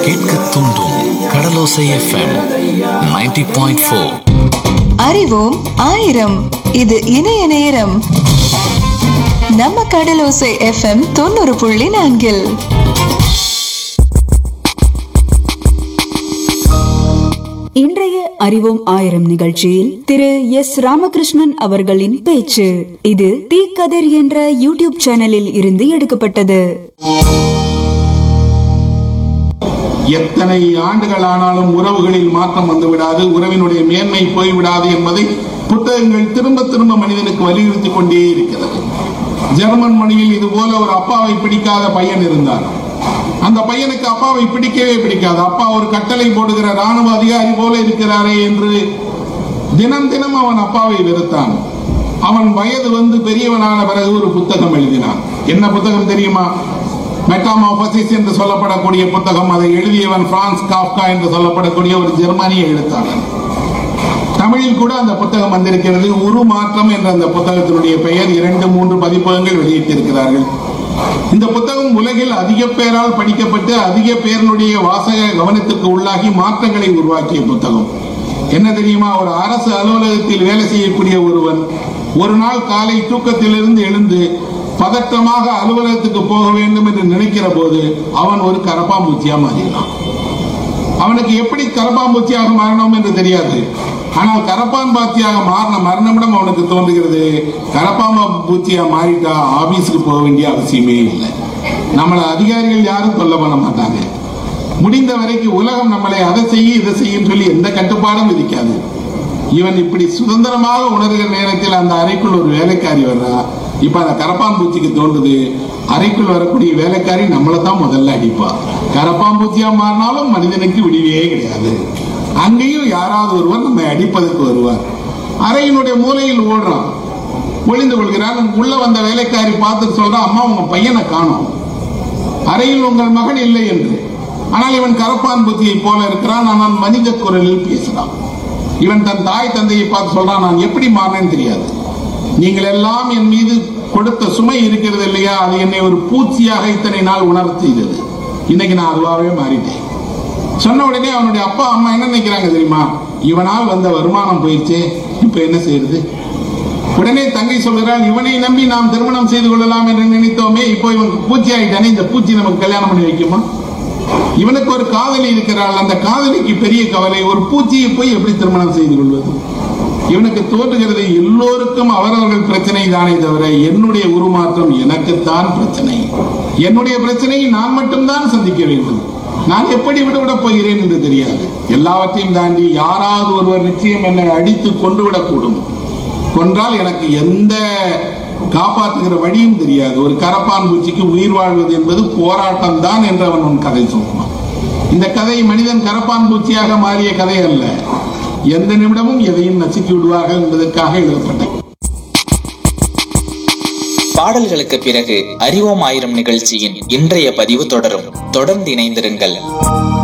கேட்க தூண்டும் கடலோசை FM 90.4 point four அறிவோம் ஆயிரம் இது இணைய நேரம் நம்ம கடலோசை எஃப்எம் தொண்ணூறு புள்ளி நான்கில் இன்றைய அறிவோம் ஆயிரம் நிகழ்ச்சியில் திரு எஸ் ராமகிருஷ்ணன் அவர்களின் பேச்சு இது தீ கதிர் என்ற யூடியூப் சேனலில் இருந்து எடுக்கப்பட்டது எத்தனை ஆண்டுகள் ஆனாலும் உறவுகளில் மாற்றம் வந்துவிடாது உறவினுடைய மேன்மை போய்விடாது என்பதை புத்தகங்கள் திரும்ப திரும்ப மனிதனுக்கு வலியுறுத்திக் கொண்டே இருக்கிறது ஜெர்மன் மொழியில் இது போல ஒரு அப்பாவை பிடிக்காத பையன் இருந்தார் அந்த பையனுக்கு அப்பாவை பிடிக்கவே பிடிக்காது அப்பா ஒரு கட்டளை போடுகிற ராணுவ அதிகாரி போல இருக்கிறாரே என்று தினம் தினம் அவன் அப்பாவை வெறுத்தான் அவன் வயது வந்து பெரியவனான பிறகு ஒரு புத்தகம் எழுதினான் என்ன புத்தகம் தெரியுமா மெட்டாமாபசிஸ் என்று சொல்லப்படக்கூடிய புத்தகம் அதை எழுதியவன் பிரான்ஸ் காப்கா என்று சொல்லப்படக்கூடிய ஒரு ஜெர்மானிய எழுத்தாளர் தமிழில் கூட அந்த புத்தகம் வந்திருக்கிறது உருமாற்றம் என்ற அந்த புத்தகத்தினுடைய பெயர் இரண்டு மூன்று பதிப்பகங்கள் வெளியிட்டிருக்கிறார்கள் இந்த புத்தகம் உலகில் அதிக பேரால் படிக்கப்பட்டு அதிக பேருடைய வாசக கவனத்திற்கு உள்ளாகி மாற்றங்களை உருவாக்கிய புத்தகம் என்ன தெரியுமா ஒரு அரசு அலுவலகத்தில் வேலை செய்யக்கூடிய ஒருவன் ஒரு நாள் காலை தூக்கத்திலிருந்து எழுந்து பதட்டமாக அலுவலகத்துக்கு போக வேண்டும் என்று நினைக்கிற போது அவன் ஒரு கரப்பாம்பூச்சியா மாறினான் அவனுக்கு எப்படி கரப்பாம்பூச்சியாக மாறணும் என்று தெரியாது ஆனால் கரப்பான் பாத்தியாக மாறின மரணமிடம் அவனுக்கு தோன்றுகிறது கரப்பாம்பா பூச்சியா மாறிட்டா ஆபீஸுக்கு போக வேண்டிய அவசியமே இல்லை நம்மளை அதிகாரிகள் யாரும் தொல்லை பண்ண மாட்டாங்க முடிந்த வரைக்கும் உலகம் நம்மளை அதை செய்ய இதை செய்யும் சொல்லி எந்த கட்டுப்பாடும் விதிக்காது இவன் இப்படி சுதந்திரமாக உணர்கிற நேரத்தில் அந்த அறைக்குள் ஒரு வேலைக்காரி வர்றா இப்ப அந்த கரப்பான் பூச்சிக்கு தோன்றுது அறைக்குள் வரக்கூடிய வேலைக்காரி நம்மளை தான் முதல்ல அடிப்பா கரப்பான் பூச்சியா மாறினாலும் மனிதனுக்கு விடிவே கிடையாது அங்கேயும் யாராவது ஒருவர் நம்மை அடிப்பதற்கு வருவார் அறையினுடைய மூலையில் ஓடுறான் ஒளிந்து கொள்கிறான் உள்ள வந்த வேலைக்காரி பார்த்துட்டு சொல்றான் அம்மா உங்க பையனை காணோம் அறையில் உங்கள் மகன் இல்லை என்று ஆனால் இவன் கரப்பான் புத்தியை போல இருக்கிறான் ஆனால் மனித குரலில் பேசுறான் இவன் தன் தாய் தந்தையை பார்த்து சொல்றான் நான் எப்படி மாறினேன்னு தெரியாது நீங்கள் எல்லாம் என் மீது கொடுத்த சுமை இருக்கிறது இல்லையா அது என்னை ஒரு பூச்சியாக இத்தனை நாள் உணர்த்தி செய்தது இன்னைக்கு நான் அதுவாகவே மாறிட்டேன் சொன்ன உடனே அவனுடைய அப்பா அம்மா என்ன நினைக்கிறாங்க தெரியுமா இவனால் வந்த வருமானம் போயிடுச்சு இப்ப என்ன செய்யறது உடனே தங்கை சொல்கிறாள் இவனை நம்பி நாம் திருமணம் செய்து கொள்ளலாம் என்று நினைத்தோமே இப்போ இவன் பூச்சி ஆயிட்டானே இந்த பூச்சி நமக்கு கல்யாணம் பண்ணி வைக்குமா இவனுக்கு ஒரு காதலி இருக்கிறாள் அந்த காதலிக்கு பெரிய கவலை ஒரு பூச்சியை போய் எப்படி திருமணம் செய்து கொள்வது இவனுக்கு தோன்றுகிறது எல்லோருக்கும் அவரவர்கள் பிரச்சனை தானே தவிர என்னுடைய உருமாற்றம் எனக்குத்தான் பிரச்சனை என்னுடைய பிரச்சனையை நான் மட்டும்தான் சந்திக்க வேண்டும் நான் எப்படி விடுவிடப் போகிறேன் என்று தெரியாது எல்லாவற்றையும் தாண்டி யாராவது ஒருவர் நிச்சயம் என்னை அடித்து கொண்டு விடக்கூடும் கொன்றால் எனக்கு எந்த காப்பாற்றுகிற வழியும் தெரியாது ஒரு கரப்பான் பூச்சிக்கு உயிர் வாழ்வது என்பது போராட்டம் தான் என்று அவன் உன் கதை சொல்லுவான் இந்த கதை மனிதன் கரப்பான் பூச்சியாக மாறிய கதை அல்ல எந்த நிமிடமும் எதையும் நசுக்கி விடுவார்கள் என்பதற்காக எழுதப்பட்ட பாடல்களுக்கு பிறகு அறிவோம் ஆயிரம் நிகழ்ச்சியின் இன்றைய பதிவு தொடரும் தொடர்ந்து இணைந்திருங்கள்